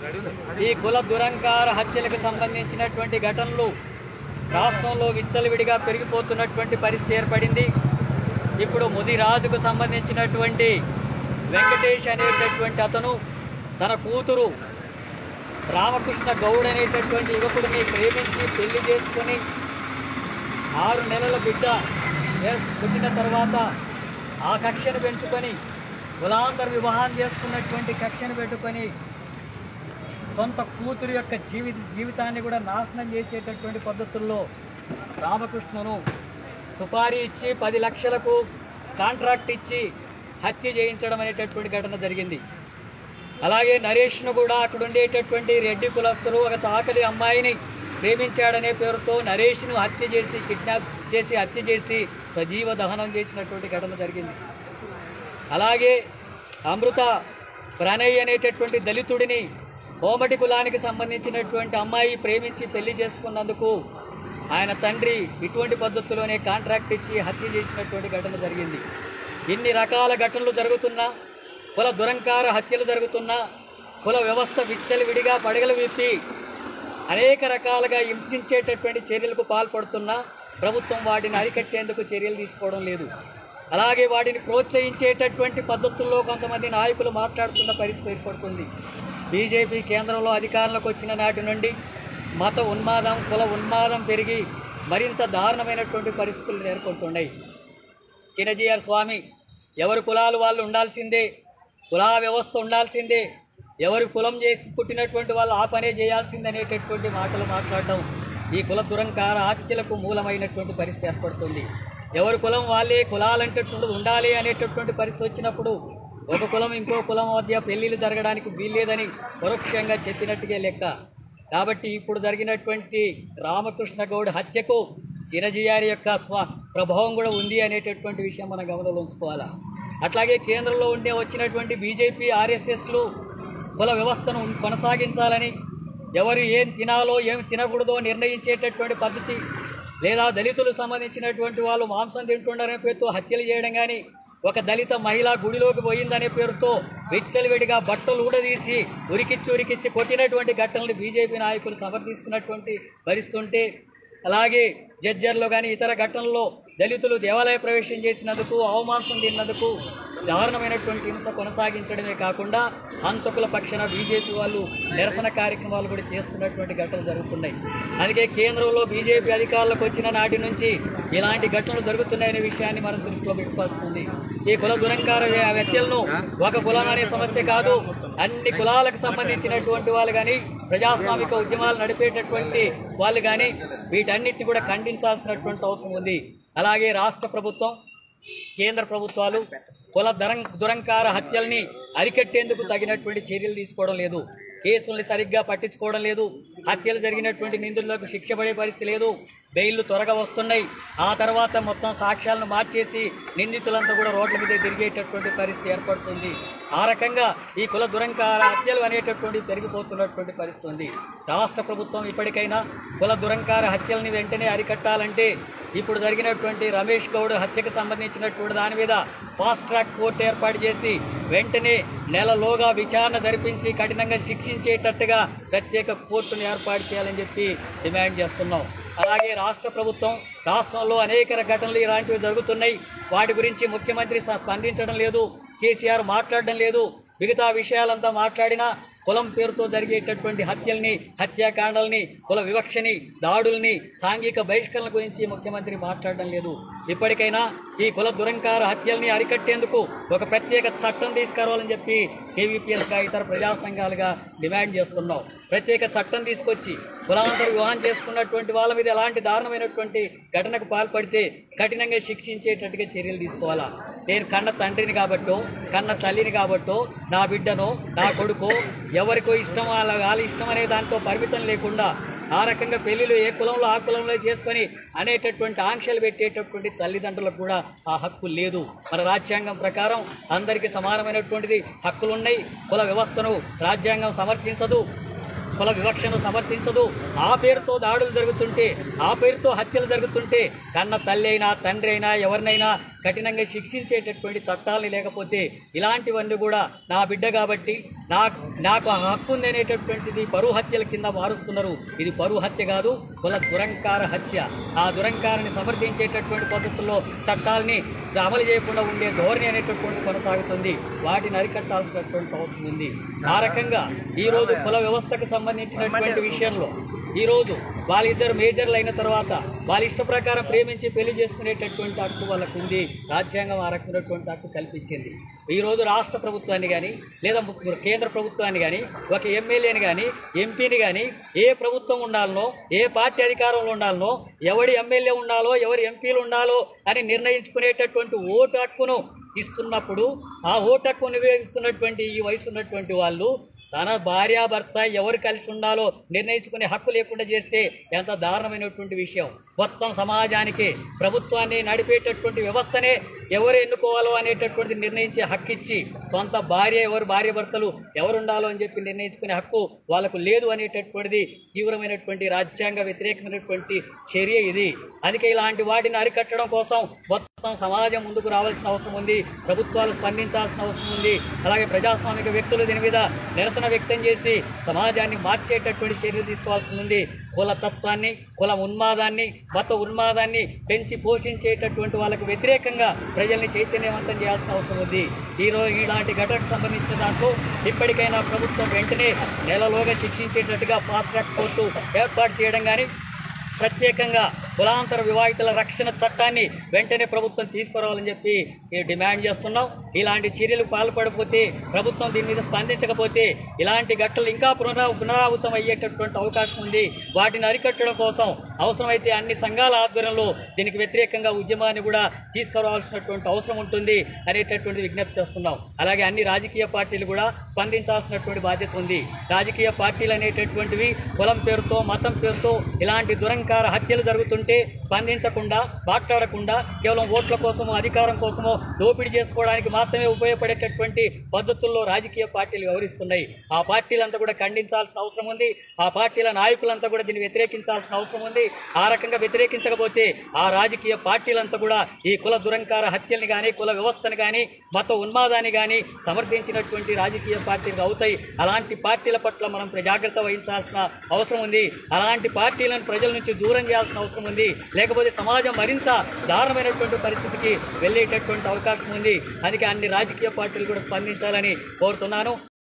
ఈ కుల దురంకార హత్యలకు సంబంధించినటువంటి ఘటనలు రాష్ట్రంలో విచ్చలవిడిగా పెరిగిపోతున్నటువంటి పరిస్థితి ఏర్పడింది ఇప్పుడు ముదిరాజుకు సంబంధించినటువంటి వెంకటేష్ అనేటటువంటి అతను తన కూతురు రామకృష్ణ గౌడ్ అనేటటువంటి యువకుడిని ప్రేమించి పెళ్లి చేసుకొని ఆరు నెలల బిడ్డ ఏ- పుట్టిన తర్వాత ఆ కక్షను పెంచుకొని కులాంతర వివాహం చేసుకున్నటువంటి కక్షను పెట్టుకొని సొంత కూతురు యొక్క జీవి జీవితాన్ని కూడా నాశనం చేసేటటువంటి పద్ధతుల్లో రామకృష్ణను సుపారీ ఇచ్చి పది లక్షలకు కాంట్రాక్ట్ ఇచ్చి హత్య చేయించడం అనేటటువంటి ఘటన జరిగింది అలాగే నరేష్ను కూడా అక్కడ ఉండేటటువంటి రెడ్డి కులస్తులు ఒక చాకలి అమ్మాయిని ప్రేమించాడనే పేరుతో నరేష్ను హత్య చేసి కిడ్నాప్ చేసి హత్య చేసి సజీవ దహనం చేసినటువంటి ఘటన జరిగింది అలాగే అమృత ప్రణయ్ అనేటటువంటి దళితుడిని కోమటి కులానికి సంబంధించినటువంటి అమ్మాయి ప్రేమించి పెళ్లి చేసుకున్నందుకు ఆయన తండ్రి ఇటువంటి పద్ధతిలోనే కాంట్రాక్ట్ ఇచ్చి హత్య చేసినటువంటి ఘటన జరిగింది ఇన్ని రకాల ఘటనలు జరుగుతున్నా కుల దురంకార హత్యలు జరుగుతున్నా కుల వ్యవస్థ విచ్చలవిడిగా పడగలు విప్పి అనేక రకాలుగా హింసించేటటువంటి చర్యలకు పాల్పడుతున్నా ప్రభుత్వం వాటిని అరికట్టేందుకు చర్యలు తీసుకోవడం లేదు అలాగే వాటిని ప్రోత్సహించేటటువంటి పద్ధతుల్లో కొంతమంది నాయకులు మాట్లాడుతున్న పరిస్థితి ఏర్పడుతుంది బీజేపీ కేంద్రంలో అధికారంలోకి వచ్చిన నాటి నుండి మత ఉన్మాదం కుల ఉన్మాదం పెరిగి మరింత దారుణమైనటువంటి పరిస్థితులు ఏర్పడుతున్నాయి చిన్నజీఆర్ స్వామి ఎవరి కులాలు వాళ్ళు ఉండాల్సిందే కులా వ్యవస్థ ఉండాల్సిందే ఎవరి కులం చేసి పుట్టినటువంటి వాళ్ళు ఆ పనే చేయాల్సిందే అనేటటువంటి మాటలు మాట్లాడడం ఈ కుల దురంకార హత్యలకు మూలమైనటువంటి పరిస్థితి ఏర్పడుతుంది ఎవరి కులం వాళ్ళే కులాలంటేటువంటి ఉండాలి అనేటటువంటి పరిస్థితి వచ్చినప్పుడు ఒక కులం ఇంకో కులం మధ్య పెళ్లిళ్ళు జరగడానికి వీల్లేదని పరోక్షంగా చెప్పినట్టుగా లెక్క కాబట్టి ఇప్పుడు జరిగినటువంటి రామకృష్ణ గౌడ్ హత్యకు చిరజీయారి యొక్క స్వ ప్రభావం కూడా ఉంది అనేటటువంటి విషయం మనం గమనంలో ఉంచుకోవాలా అట్లాగే కేంద్రంలో ఉండే వచ్చినటువంటి బీజేపీ ఆర్ఎస్ఎస్లు కుల వ్యవస్థను కొనసాగించాలని ఎవరు ఏం తినాలో ఏం తినకూడదో నిర్ణయించేటటువంటి పద్ధతి లేదా దళితులు సంబంధించినటువంటి వాళ్ళు మాంసం తింటున్నారనే పేరుతో హత్యలు చేయడం కానీ ఒక దళిత మహిళ గుడిలోకి పోయిందనే పేరుతో విచ్చలవిడిగా బట్టలు ఊడదీసి ఉరికిచ్చి ఉరికిచ్చి కొట్టినటువంటి ఘటనలు బీజేపీ నాయకులు సమర్థిస్తున్నటువంటి భరిస్తుంటే అలాగే జడ్జర్లో కానీ ఇతర ఘటనల్లో దళితులు దేవాలయ ప్రవేశం చేసినందుకు అవమాంసం తిన్నందుకు దారుణమైనటువంటి హింస కొనసాగించడమే కాకుండా హంతకుల పక్షాన బీజేపీ వాళ్ళు నిరసన కార్యక్రమాలు కూడా చేస్తున్నటువంటి ఘటనలు జరుగుతున్నాయి అందుకే కేంద్రంలో బీజేపీ అధికారులకు వచ్చిన నాటి నుంచి ఇలాంటి ఘటనలు జరుగుతున్నాయనే విషయాన్ని మనం దృష్టిలో పెట్టుకోవాల్సింది ఈ కుల దురంకార వ్యక్తులను ఒక కులం అనే సమస్య కాదు అన్ని కులాలకు సంబంధించినటువంటి వాళ్ళు కానీ ప్రజాస్వామిక ఉద్యమాలు నడిపేటటువంటి వాళ్ళు కానీ వీటన్నిటిని కూడా ఖండించాల్సినటువంటి అవసరం ఉంది అలాగే రాష్ట్ర ప్రభుత్వం కేంద్ర ప్రభుత్వాలు కుల దరం దురంకార హత్యల్ని అరికట్టేందుకు తగినటువంటి చర్యలు తీసుకోవడం లేదు కేసుల్ని సరిగ్గా పట్టించుకోవడం లేదు హత్యలు జరిగినటువంటి నిందితులకు శిక్ష పడే పరిస్థితి లేదు బెయిల్లు త్వరగా వస్తున్నాయి ఆ తర్వాత మొత్తం సాక్ష్యాలను మార్చేసి నిందితులంతా కూడా రోడ్ల మీద తిరిగేటటువంటి పరిస్థితి ఏర్పడుతుంది ఆ రకంగా ఈ కుల దురంకార హత్యలు అనేటటువంటి పెరిగిపోతున్నటువంటి పరిస్థితి ఉంది రాష్ట్ర ప్రభుత్వం ఇప్పటికైనా కుల దురంకార హత్యల్ని వెంటనే అరికట్టాలంటే ఇప్పుడు జరిగినటువంటి రమేష్ గౌడ్ హత్యకు సంబంధించినటువంటి దాని మీద ఫాస్ట్ ట్రాక్ కోర్టు ఏర్పాటు చేసి వెంటనే నెలలోగా విచారణ జరిపించి కఠినంగా శిక్షించేటట్టుగా ప్రత్యేక కోర్టును ఏర్పాటు చేయాలని చెప్పి డిమాండ్ చేస్తున్నాం అలాగే రాష్ట్ర ప్రభుత్వం రాష్ట్రంలో అనేక ఘటనలు ఇలాంటివి జరుగుతున్నాయి వాటి గురించి ముఖ్యమంత్రి స- స్పందించడం లేదు కేసీఆర్ మాట్లాడడం లేదు మిగతా విషయాలంతా మాట్లాడినా కులం పేరుతో జరిగేటటువంటి హత్యల్ని హత్యాకాండల్ని కుల వివక్షని దాడుల్ని సాంఘిక బహిష్కరణ గురించి ముఖ్యమంత్రి మాట్లాడడం లేదు ఇప్పటికైనా ఈ కుల దురంకార హత్యల్ని అరికట్టేందుకు ఒక ప్రత్యేక చట్టం తీసుకురావాలని చెప్పి కేవీపీఎస్గా ఇతర ప్రజా సంఘాలుగా డిమాండ్ చేస్తున్నాం ప్రత్యేక చట్టం తీసుకొచ్చి కులాంతర వివాహం చేసుకున్నటువంటి వాళ్ళ మీద ఎలాంటి దారుణమైనటువంటి ఘటనకు పాల్పడితే కఠినంగా శిక్షించేటట్టుగా చర్యలు తీసుకోవాలా నేను కన్న తండ్రిని కాబట్టో కన్న తల్లిని కాబట్టో నా బిడ్డనో నా కొడుకో ఎవరికో ఇష్టం వాళ్ళ వాళ్ళ ఇష్టం అనే దాంతో పరిమితం లేకుండా ఆ రకంగా పెళ్లిలు ఏ కులంలో ఆ కులంలో చేసుకొని అనేటటువంటి ఆంక్షలు పెట్టేటటువంటి తల్లిదండ్రులకు కూడా ఆ హక్కు లేదు మన రాజ్యాంగం ప్రకారం అందరికీ సమానమైనటువంటిది హక్కులున్నాయి కుల వ్యవస్థను రాజ్యాంగం సమర్థించదు కుల వివక్షను సమర్థించదు ఆ పేరుతో దాడులు జరుగుతుంటే ఆ పేరుతో హత్యలు జరుగుతుంటే కన్న తల్లి అయినా తండ్రి అయినా ఎవరినైనా కఠినంగా శిక్షించేటటువంటి చట్టాలు లేకపోతే ఇలాంటివన్నీ కూడా నా బిడ్డ కాబట్టి నా నాకు ఆ హక్కు ఉంది అనేటటువంటిది పరువు హత్యల కింద మారుస్తున్నారు ఇది పరువు హత్య కాదు కుల దురంకార హత్య ఆ దురంకారాన్ని సమర్థించేటటువంటి పద్ధతుల్లో చట్టాలని అమలు చేయకుండా ఉండే ధోరణి అనేటటువంటి కొనసాగుతుంది వాటిని అరికట్టాల్సినటువంటి అవసరం ఉంది ఆ రకంగా ఈ రోజు కుల వ్యవస్థకు సంబంధించినటువంటి విషయంలో ఈ రోజు వాళ్ళిద్దరు మేజర్లు అయిన తర్వాత వాళ్ళ ఇష్ట ప్రకారం ప్రేమించి పెళ్లి చేసుకునేటటువంటి హక్కు వాళ్ళకు ఉంది రాజ్యాంగం ఆ రకమైనటువంటి హక్కు కల్పించింది ఈ రోజు రాష్ట్ర ప్రభుత్వాన్ని కానీ లేదా ము- కేంద్ర ప్రభుత్వాన్ని కానీ ఒక ఎమ్మెల్యేని కానీ ఎంపీని కానీ ఏ ప్రభుత్వం ఉండాలనో ఏ పార్టీ అధికారంలో ఉండాలనో ఎవడి ఎమ్మెల్యే ఉండాలో ఎవరి ఎంపీలు ఉండాలో అని నిర్ణయించుకునేటటువంటి ఓటు హక్కును ఇస్తున్నప్పుడు ఆ ఓటు హక్కు వినియోగిస్తున్నటువంటి ఈ వయసు ఉన్నటువంటి వాళ్ళు తన భార్యాభర్త ఎవరు కలిసి ఉండాలో నిర్ణయించుకునే హక్కు లేకుండా చేస్తే ఎంత దారుణమైనటువంటి విషయం మొత్తం సమాజానికి ప్రభుత్వాన్ని నడిపేటటువంటి వ్యవస్థనే ఎవరు ఎన్నుకోవాలో అనేటటువంటిది నిర్ణయించే హక్కు ఇచ్చి సొంత భార్య ఎవరు భార్య భర్తలు ఎవరు ఉండాలో అని చెప్పి నిర్ణయించుకునే హక్కు వాళ్ళకు లేదు అనేటటువంటిది తీవ్రమైనటువంటి రాజ్యాంగ వ్యతిరేకమైనటువంటి చర్య ఇది అందుకే ఇలాంటి వాటిని అరికట్టడం కోసం మొత్తం సమాజం ముందుకు రావాల్సిన అవసరం ఉంది ప్రభుత్వాలు స్పందించాల్సిన అవసరం ఉంది అలాగే ప్రజాస్వామిక వ్యక్తులు దీని మీద నిరసన వ్యక్తం చేసి సమాజాన్ని మార్చేటటువంటి చర్యలు తీసుకోవాల్సి ఉంది కుల తత్వాన్ని కుల ఉన్మాదాన్ని మత ఉన్మాదాన్ని పెంచి పోషించేటటువంటి వాళ్ళకు వ్యతిరేకంగా ప్రజల్ని చైతన్యవంతం చేయాల్సిన అవసరం ఉంది ఈ రోజు ఇలాంటి ఘటనకు సంబంధించిన దాంట్లో ఇప్పటికైనా ప్రభుత్వం వెంటనే నెలలోగా శిక్షించేటట్టుగా ఫాస్ట్ ట్రాక్ కోర్టు ఏర్పాటు చేయడం కానీ ప్రత్యేకంగా కులాంతర వివాహితుల రక్షణ చట్టాన్ని వెంటనే ప్రభుత్వం తీసుకురావాలని చెప్పి ఈ డిమాండ్ చేస్తున్నాం ఇలాంటి చర్యలు పాల్పడకపోతే ప్రభుత్వం దీని మీద స్పందించకపోతే ఇలాంటి ఘట్టలు ఇంకా పునరా పునరావృతం అయ్యేటటువంటి అవకాశం ఉంది వాటిని అరికట్టడం కోసం అవసరమైతే అన్ని సంఘాల ఆధ్వర్యంలో దీనికి వ్యతిరేకంగా ఉద్యమాన్ని కూడా తీసుకురావాల్సినటువంటి అవసరం ఉంటుంది అనేటటువంటి విజ్ఞప్తి చేస్తున్నాం అలాగే అన్ని రాజకీయ పార్టీలు కూడా స్పందించాల్సినటువంటి బాధ్యత ఉంది రాజకీయ పార్టీలు అనేటటువంటివి కులం పేరుతో మతం పేరుతో ఇలాంటి దురంకార హత్యలు జరుగుతుంటే స్పందించకుండా మాట్లాడకుండా కేవలం ఓట్ల కోసమో అధికారం కోసమో దోపిడీ చేసుకోవడానికి మాత్రమే ఉపయోగపడేటటువంటి పద్ధతుల్లో రాజకీయ పార్టీలు వ్యవహరిస్తున్నాయి ఆ పార్టీలంతా కూడా ఖండించాల్సిన అవసరం ఉంది ఆ పార్టీల నాయకులంతా కూడా దీన్ని వ్యతిరేకించాల్సిన అవసరం ఉంది ఆ రకంగా వ్యతిరేకించకపోతే ఆ రాజకీయ పార్టీలంతా కూడా ఈ కుల దురంకార హత్యల్ని కానీ కుల వ్యవస్థను కానీ మత ఉన్మాదాన్ని కానీ సమర్థించినటువంటి రాజకీయ పార్టీలు అవుతాయి అలాంటి పార్టీల పట్ల మనం జాగ్రత్త వహించాల్సిన అవసరం ఉంది అలాంటి పార్టీలను ప్రజల నుంచి దూరం చేయాల్సిన అవసరం ఉంది లేకపోతే సమాజం మరింత దారుణమైనటువంటి పరిస్థితికి వెళ్ళేటటువంటి అవకాశం ఉంది అందుకే అన్ని రాజకీయ పార్టీలు కూడా స్పందించాలని కోరుతున్నాను